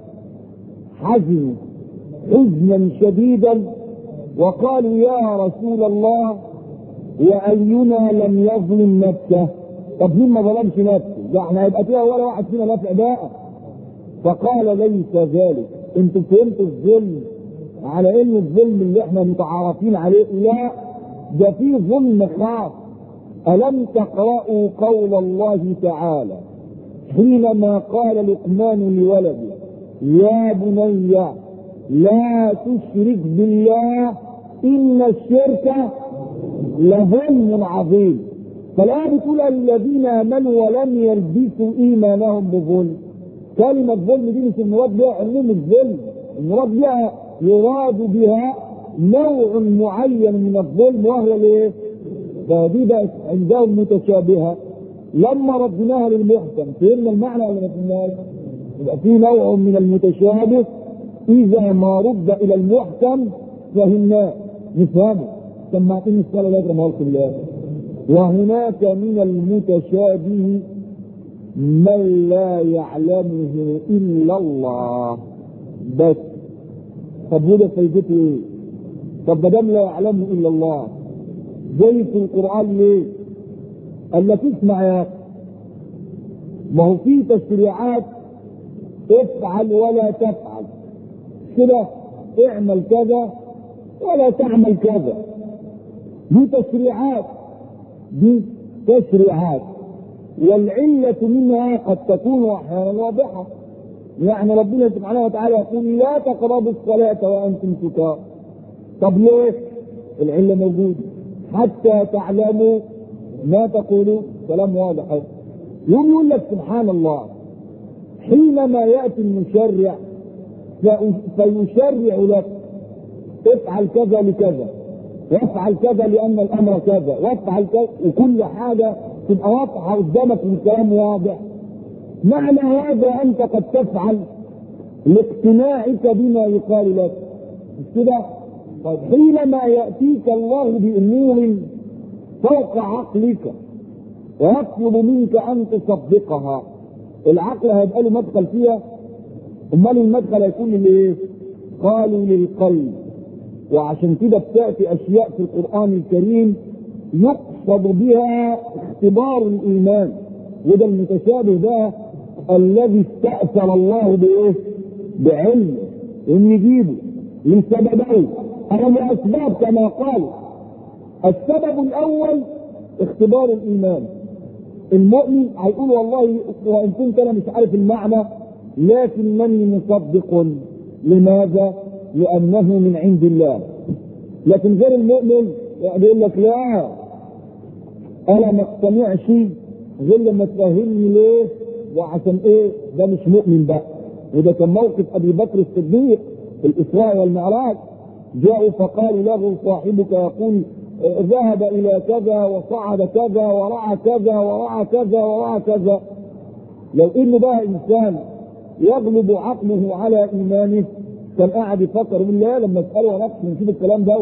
حزنوا حزنا شديدا وقالوا يا رسول الله واينا لم يظلم نفسه طب مين ما ظلمش نفسه ده احنا هيبقى فيها ولا واحد فينا نافع بقى فقال ليس ذلك انتوا فهمتوا الظلم على ان الظلم اللي احنا متعارفين عليه لا ده في ظلم خاص الم تقرأوا قول الله تعالى حينما قال لقمان لولده يا بني لا تشرك بالله ان الشرك لظلم عظيم فالآية بتقول الذين آمنوا ولم يلبسوا إيمانهم بظلم كلمة ظلم دي مش المراد بها عموم الظلم المراد بها يراد بها نوع معين من الظلم وهو الايه؟ فدي بقت عندهم متشابهة لما ردناها للمحكم فهمنا المعنى ولا ما فهمناش؟ يبقى في نوع من المتشابه إذا ما رد إلى المحكم فهمناه نفهمه سمعتني الصلاة لا يكرم خلق الله وهناك من المتشابه من لا يعلمه الا الله بس طب وده فايدته ايه؟ طب ما دام لا يعلمه الا الله زي في القران ليه؟ قال لك اسمع يا اخي ما هو في تشريعات افعل ولا تفعل كده اعمل كذا ولا تعمل كذا دي تشريعات دي تشريعات والعلة منها قد تكون أحيانا واضحة يعني ربنا سبحانه وتعالى يقول لا تقربوا الصلاة وأنتم سكارى طب ليه؟ العلة موجودة حتى تعلموا ما تقولوا كلام واضح يوم يقول لك سبحان الله حينما يأتي المشرع فيشرع لك افعل كذا لكذا وافعل كذا لان الامر كذا وافعل كذا وكل حاجه تبقى واضحه قدامك الكلام واضح معنى هذا انت قد تفعل لاقتناعك بما يقال لك مش كده؟ طيب حينما ياتيك الله بامور فوق عقلك ويطلب منك ان تصدقها العقل هيبقى له مدخل فيها امال المدخل هيكون لايه؟ قالوا للقلب وعشان كده بتاتي اشياء في القران الكريم يقصد بها اختبار الايمان وده المتشابه ده الذي استاثر الله بايه؟ بعلمه ان يجيبه لسببين او لاسباب كما قال السبب الاول اختبار الايمان المؤمن هيقول والله وان كنت انا مش عارف المعنى لكنني مصدق لماذا؟ لأنه من عند الله لكن غير المؤمن يقول لك لا أنا ما اقتنعش غير لما تفهمني ليه وعشان إيه ده مش مؤمن بقى وده كان موقف أبي بكر الصديق في الإسراء والمعراج جاءوا فقالوا له صاحبك يقول ذهب إلى كذا وصعد كذا ورعى كذا ورعى كذا ورعى كذا لو إنه بقى إنسان يغلب عقله على إيمانه كان قاعد يفكر يقول لا لما اساله نفسي نشوف الكلام ده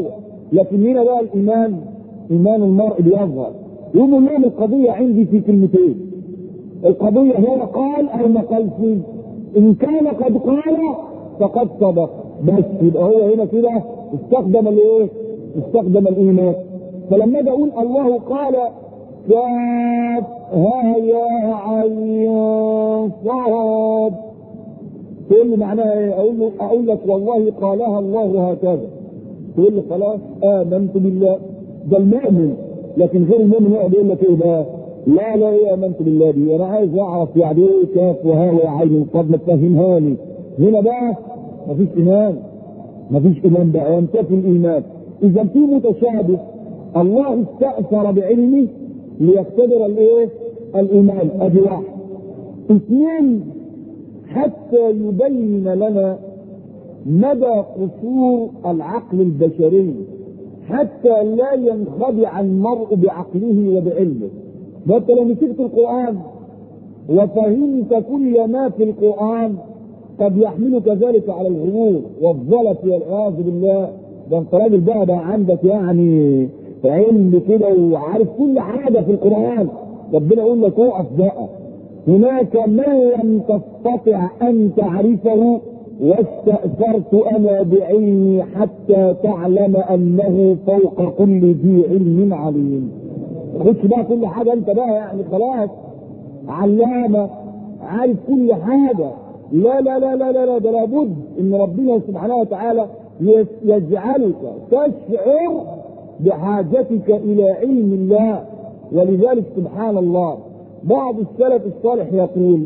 لكن هنا بقى الايمان ايمان المرء بيظهر يقول لهم القضيه عندي في كلمتين القضيه هو قال او ما قالش ان كان قد قال فقد صدق بس يبقى هو هنا كده استخدم الايه؟ استخدم الايمان فلما اجي اقول الله قال كاف ها يا عين صاد تقول لي معناها ايه؟ اقول له اقول لك والله قالها الله هكذا تقول لي خلاص امنت بالله ده المؤمن لكن غير المؤمن يقعد يقول لك ايه بقى؟ لا لا ايه امنت بالله دي انا عايز اعرف يعني ايه كاف وها وعين صاد ما تفهمها لي هنا بقى مفيش ايمان مفيش ايمان بقى ينتفي الايمان اذا في متشابه الله استاثر بعلمه ليختبر الايه؟ الايمان ادي واحد اثنين حتى يبين لنا مدى قصور العقل البشري حتى لا ينخدع المرء بعقله وبعلمه ده انت لو مسكت القران وفهمت كل ما في القران قد يحملك ذلك على الغرور والضلف والعياذ بالله ده انت راجل بقى بقى عندك يعني علم كده وعارف كل حاجه في القران ربنا يقول لك اقف بقى هناك ما لم تستطع ان تعرفه واستأثرت انا بعلمي حتى تعلم انه فوق كل ذي علم عليم. خدش بقى كل حاجه انت بقى يعني خلاص علامه عارف كل حاجه لا لا لا لا لا, لا ده لابد ان ربنا سبحانه وتعالى يجعلك تشعر بحاجتك الى علم الله ولذلك سبحان الله بعض السلف الصالح يقول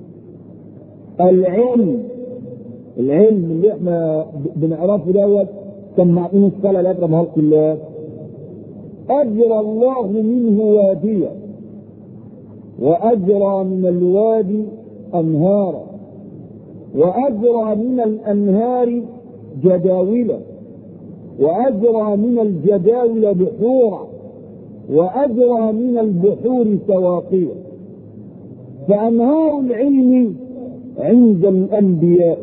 العلم العلم اللي احنا بنعرفه دوت كان معطينه الصلاه لا يكرم خلق الله اجرى الله منه واديا واجرى من الوادي انهارا واجرى من الانهار جداولا واجرى من الجداول بحورا واجرى من البحور سواقيا فانهار العلم عند الانبياء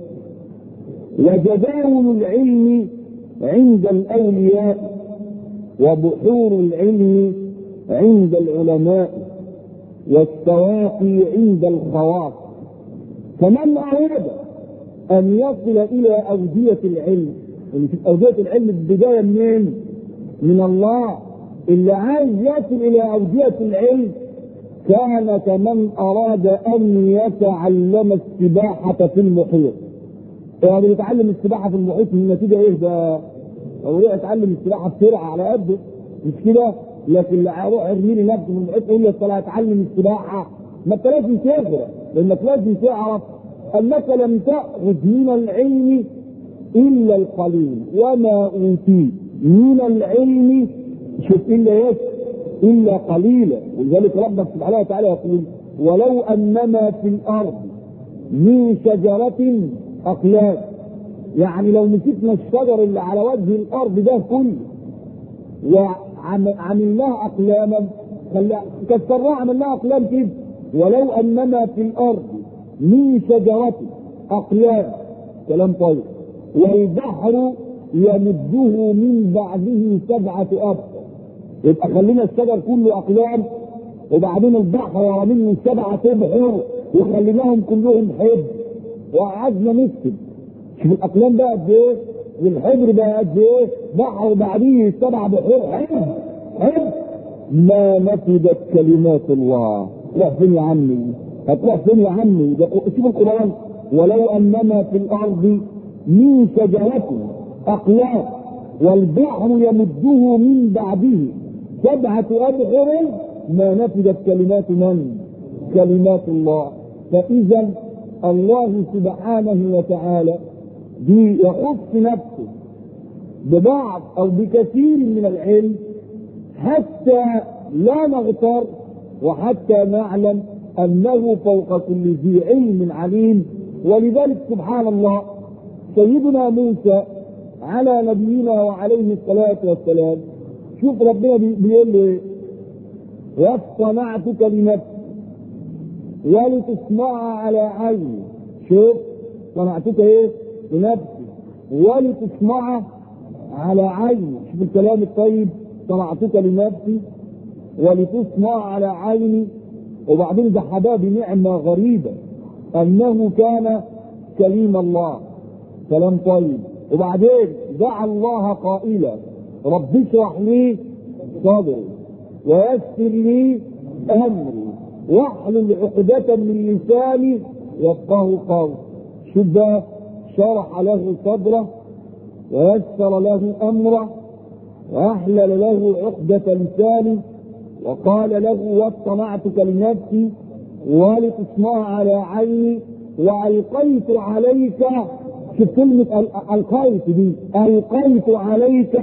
وجداول العلم عند الاولياء وبحور العلم عند العلماء والسواقي عند الخواص فمن اراد ان يصل الى اوديه العلم اللي في اوديه العلم البدايه منين؟ من الله اللي عايز يصل الى اوديه العلم كان كمن اراد ان يتعلم السباحه في المحيط يعني يتعلم السباحه في المحيط النتيجه ايه ده؟ هو ليه يتعلم السباحه بسرعه على قده مش كده؟ لكن اللي هيروح يرمي لي نفسه في المحيط يقول لي اصل هتعلم السباحه ما انت لازم تغرق لانك لازم تعرف انك لم تاخذ من العلم الا القليل وما اوتيت من العلم شوف الا ايه؟ الا قليلا ولذلك ربك سبحانه وتعالى يقول ولو انما في الارض من شجره اقلام يعني لو مسكنا الشجر اللي على وجه الارض ده كله وعملناها اقلاما كسرناها عملناها اقلام كده ولو انما في الارض من شجره اقلام كلام طيب والبحر يمده من بعده سبعه ابحر يبقى خلينا الشجر كله اقلام وبعدين البحر ورا منه سبعه ابحر وخليناهم كلهم حب وقعدنا نكتب شوف الاقلام بقى قد ايه والحبر بقى قد ايه بحر بعديه سبع بحور حب حب ما نفدت كلمات الله تروح فين يا عمي هتروح فين يا عمي شوف القران ولو انما في الارض من شجره اقلام والبحر يمده من بعده سبعة أبحر ما نفدت كلمات من؟ كلمات الله فإذا الله سبحانه وتعالى يخص نفسه ببعض أو بكثير من العلم حتى لا نغتر وحتى نعلم أنه فوق كل ذي علم عليم ولذلك سبحان الله سيدنا موسى على نبينا وعليه الصلاة والسلام شوف ربنا بيقول له واصطنعتك لنفسي ولتصنع على عيني شوف صنعتك ايه لنفسي ولتصنع على عيني شوف الكلام الطيب صنعتك لنفسي ولتصنع على عيني وبعدين ده حبابي نعمة غريبة أنه كان كليم الله كلام طيب وبعدين دعا الله قائلا رب اشرح لي صدري ويسر لي أمري واحلل عقدة من لساني يفقه قولي شوف بقى شرح له صدره ويسر له امره واحلل له عقدة لساني وقال له واصطنعتك لنفسي ولتصنع على عيني والقيت عليك شوف كلمة القيت دي القيت عليك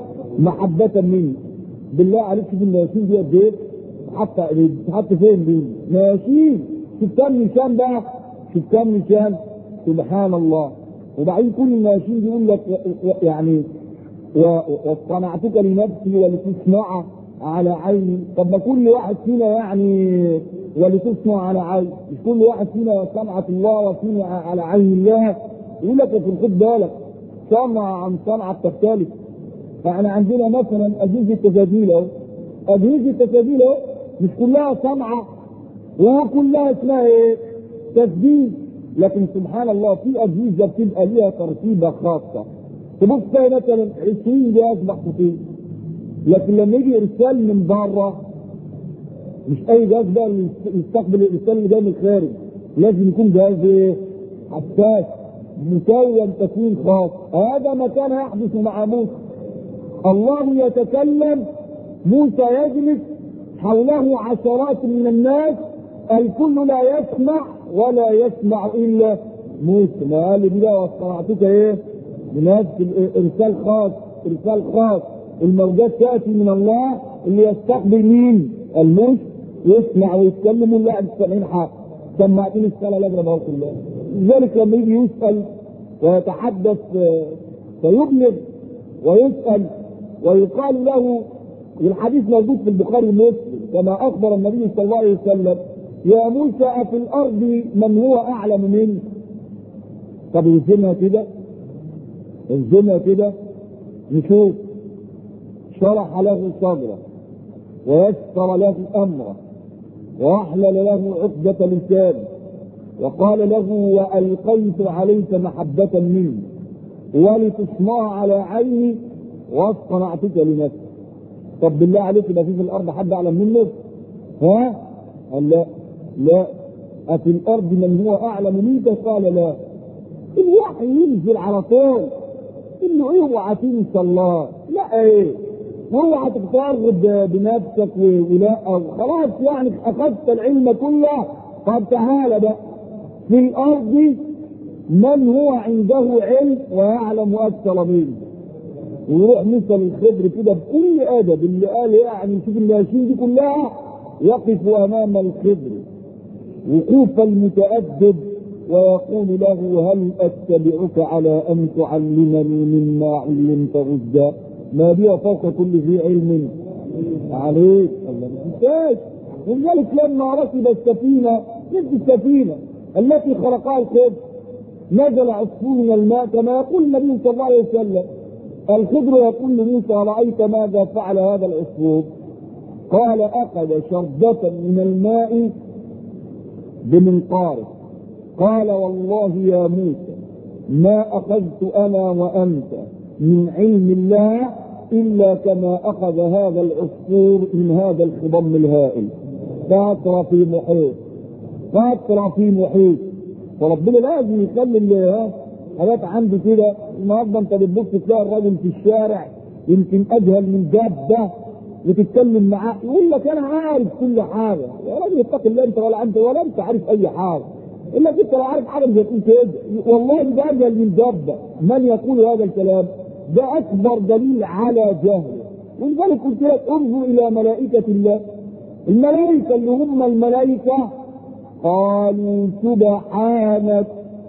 محبة مني بالله عليك شوف الناشين دي قد ايه حتى حتى فين دي ناشين شوف كم نشان بقى شوف كم نشان سبحان الله وبعدين كل الناشين يقول لك يعني واصطنعتك لنفسي ولتصنع على عيني طب ما كل واحد فينا يعني ولتصنع على عيني مش كل واحد فينا صنعة الله وصنع على عين الله يقول لك لكن خد بالك صنع عن صنعة تختلف فاحنا عندنا مثلا اجهزه تسجيل اهو اجهزه تسجيل اهو مش كلها صنعه وكلها اسمها ايه؟ تسجيل لكن سبحان الله في اجهزه بتبقى ليها ترتيبه خاصه تبص تلاقي مثلا 20 جهاز محطوطين لكن لما يجي ارسال من بره مش اي جهاز بقى اللي يستقبل الارسال اللي جاي من الخارج لازم يكون جهاز ايه؟ حساس مكون تكوين خاص هذا ما كان يحدث مع موسى الله يتكلم موسى يجلس حوله عشرات من الناس الكل لا يسمع ولا يسمع الا موسى ما قال دي بقى واصطنعتك ايه؟ بنفس ارسال خاص ارسال خاص الموجات تاتي من الله اللي يستقبل مين؟ الموسى يسمع ويتكلم ولا قاعد السامعين حق سمعتني الصلاه لا اضرب كلها لذلك لما يجي يسال ويتحدث فيبلغ ويسال ويقال له الحديث موجود في البخاري ومسلم كما اخبر النبي صلى الله عليه وسلم يا موسى أفي الأرض من هو أعلم منك طب يلزمها كده يلزمها كده نشوف شرح له صدره ويسر له أمره وأحلل له عقدة لسانه وقال له وألقيت عليك محبة مني ولتصنع على عيني واصطنعتك لنفسي طب بالله عليك يبقى في في الارض حد اعلم منك ها قال لا لا أفي الأرض من هو أعلم منك قال لا الوحي ينزل على طول قل له اوعى تنسى الله لا ايه اوعى تتفرد بنفسك ولا خلاص يعني اخذت العلم كله طب تعالى بقى في الارض من هو عنده علم ويعلم اكثر منه ويروح مثل الخضر كده بكل ادب اللي قال يعني شوف الناشين دي كلها يقف امام الخضر وقوف المتأدب ويقول له هل اتبعك على ان تعلمني مما علمت رشدا ما بي فوق كل ذي علم عليك الله ما ولذلك لما ركب السفينه مثل السفينه التي خلقها الخضر نزل عصفور من الماء كما يقول النبي صلى الله عليه وسلم الخضر يقول لموسى رايت ماذا فعل هذا العصفور قال اخذ شربة من الماء بمنقاره قال والله يا موسى ما اخذت انا وانت من علم الله الا كما اخذ هذا العصفور من هذا الخضم الهائل قطرة في محيط قطرة في محيط فربنا لازم يخلي اللي حاجات عنده كده النهارده انت بتبص تلاقي الراجل في الشارع يمكن اجهل من دابه وتتكلم معاه يقول لك انا عارف كل حاجه يا راجل اتق الله انت ولا انت ولا انت عارف اي حاجه الا انت لو عارف حاجه مش هتقول كده والله ده اجهل من دابه من يقول هذا الكلام ده اكبر دليل على جهله ولذلك قلت لك انظر الى ملائكه الله الملائكه اللي هم الملائكه قالوا سبحانك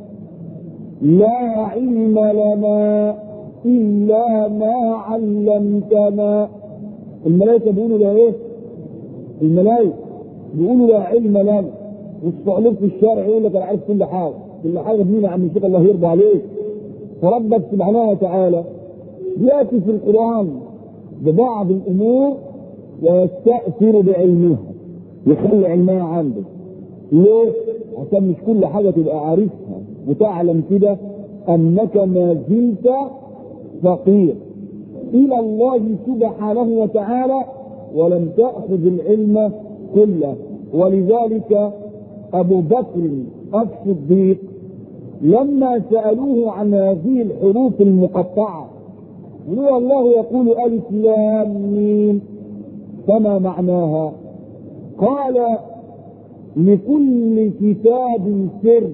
لا علم لنا إلا ما علمتنا الملائكة بيقولوا لا إيه؟ الملائكة بيقولوا لا علم لنا والصعلوك في الشارع يقول لك أنا عارف كل حاجة كل حاجة مين يا عم الشيخ الله يرضى عليك فربك سبحانه وتعالى يأتي في القرآن ببعض الأمور ويستأثر بعلمها يخلي علمها عنده ليه؟ عشان مش كل حاجة تبقى عارفها وتعلم كده أنك ما زلت فقير إلى الله سبحانه وتعالى ولم تأخذ العلم كله ولذلك أبو بكر الصديق لما سألوه عن هذه الحروف المقطعة هو الله يقول ألف لام ميم فما معناها قال لكل كتاب سر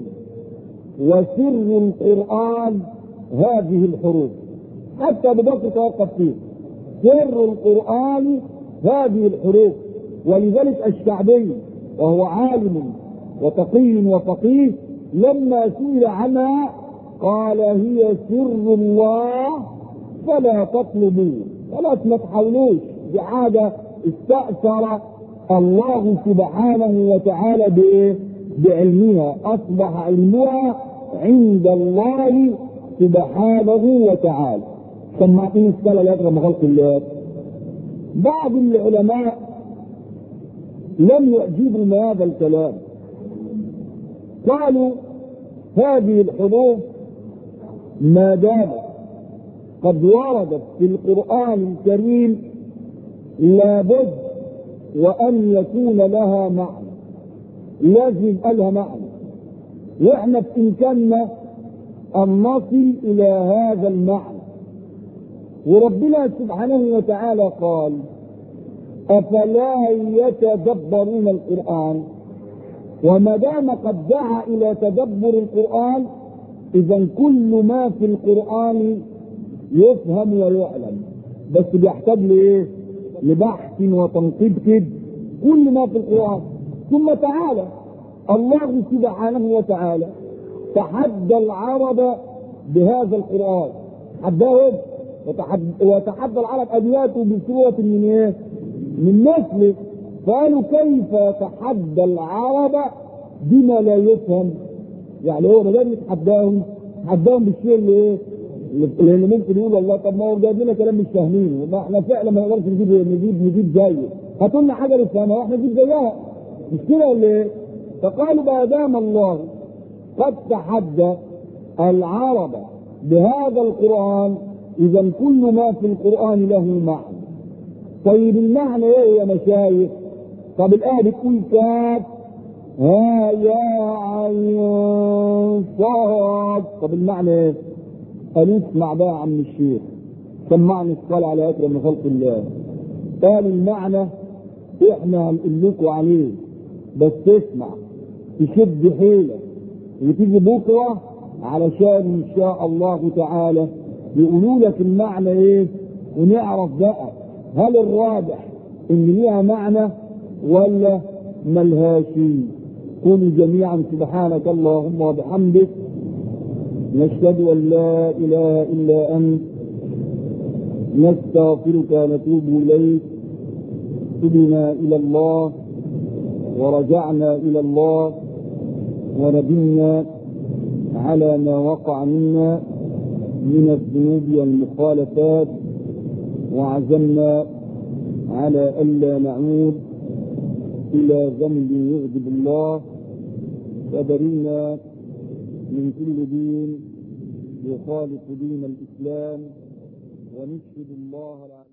وسر القرآن هذه الحروف حتى ابو بكر توقف فيه سر القرآن هذه الحروف ولذلك الشعبي وهو عالم وتقي وفقيه لما سئل عنها قال هي سر الله فلا تطلبوه خلاص ما تحاولوش دي حاجة استأثر الله سبحانه وتعالى بإيه؟ بعلمها أصبح علمها عند الله سبحانه وتعالى سمعتني الصلاة لا يكرم خلق الله بعض العلماء لم يعجبوا من هذا الكلام قالوا هذه الحروف ما دامت قد وردت في القرآن الكريم لابد وأن يكون لها معنى لازم لها معنى واحنا بإمكاننا أن نصل إلى هذا المعنى وربنا سبحانه وتعالى قال أفلا يتدبرون القرآن وما دام قد دعا إلى تدبر القرآن إذا كل ما في القرآن يفهم ويعلم بس بيحتاج لإيه؟ لبحث وتنقيب كده كل ما في القرآن ثم تعالى الله سبحانه وتعالى تحدى العرب بهذا القرآن حداهم وتحدى العرب أن يأتوا بسورة من إيه؟ من مثله قالوا كيف يتحدى العرب بما لا يفهم يعني هو ما دام يتحداهم يتحداهم بالشيء اللي ايه؟ اللي ممكن يقول الله طب ما هو جايب لنا كلام مش فاهمينه ما احنا فعلا ما نقدرش نجيب نجيب نجيب زيه هاتوا لنا حاجه نفهمها واحنا نجيب زيها مش كده ولا ايه؟ فقالوا ما دام الله قد تحدى العرب بهذا القران اذا كل ما في القران له معنى طيب المعنى ايه يا مشايخ؟ طب الآية بتقول كاف ها يا عين صاد طب المعنى ايه؟ قال اسمع بقى يا عم الشيخ سمعني الصلاة على أكرم خلق الله قال المعنى احنا هنقول لكم عليه بس اسمع تشد حيلك وتيجي بكره علشان ان شاء الله تعالى يقولوا لك المعنى ايه ونعرف بقى هل الراجح ان ليها معنى ولا ملهاش قولوا جميعا سبحانك اللهم وبحمدك نشهد ان لا اله الا انت نستغفرك ونتوب اليك تبنا الى الله ورجعنا الى الله وندمنا على ما وقع منا من الذنوب والمخالفات وعزمنا على الا نعود الى ذنب يغضب الله فبرينا من كل دين يخالف دين الاسلام ونشهد الله العظيم